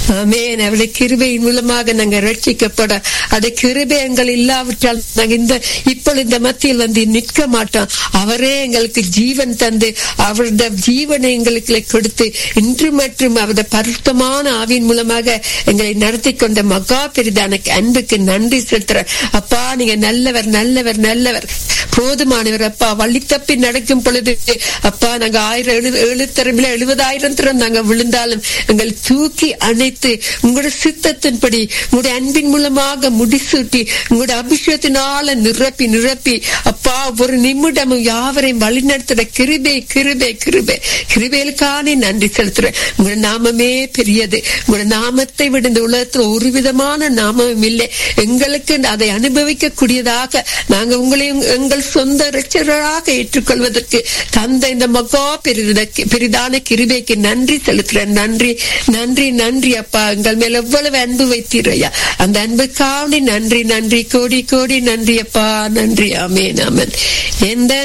ஆமென் அவருடைய கிருபையின் மூலமாக நாங்க ரட்சிக்கப்பட அது கிருபை எங்கள் இல்லாவிட்டால் நாங்க இந்த இப்பொழுது இந்த மத்தியில் வந்து நிற்க மாட்டோம் அவரே எங்களுக்கு ஜீவன் தந்து அவருடைய ஜீவனை எங்களுக்கு கொடுத்து இன்று மற்றும் அவருடைய பருத்தமான ஆவியின் மூலமாக எங்களை நடத்தி கொண்ட மகா பெரிதான அன்புக்கு நன்றி செலுத்துற அப்பா நீங்க நல்லவர் நல்லவர் நல்லவர் போதுமானவர் அப்பா வழி தப்பி நடக்கும் பொழுது அப்பா நாங்க ஆயிரம் எழு ஏழு தரமில்ல எழுபதாயிரம் தரம் நாங்க விழுந்தாலும் எங்கள் தூக்கி அணைத்து உங்களோட சித்தத்தின்படி உங்களுடைய அன்பின் மூலமாக முடிசூட்டி உங்களுடைய அபிஷேகத்தினால நிரப்பி நிரப்பி அப்பா ஒரு நிமிடமும் யாவரையும் வழிநடத்துற கிருபை கிருபை கிருபை கிருபைகளுக்கானே நன்றி செலுத்துறேன் உங்களோட நாமமே பெரியது உங்களோட நாமத்தை விட இந்த உலகத்துல ஒரு விதமான நாமமும் இல்லை எங்களுக்கு அதை அனுபவிக்க கூடியதாக நாங்க உங்களையும் எங்கள் சொந்த ரட்சகராக ஏற்றுக்கொள்வதற்கு தந்த இந்த மகா பெரித பெரிதான கிருபைக்கு நன்றி செலுத்துறேன் நன்றி நன்றி நன்றி அப்பா எங்கள் மேல் எவ்வளவு அன்பு வைத்தீரையா அந்த அன்புக்காண்டி நன்றி நன்றி கோடி கோடி நன்றி அப்பா நன்றி ஆமேன் ஆமன் எந்த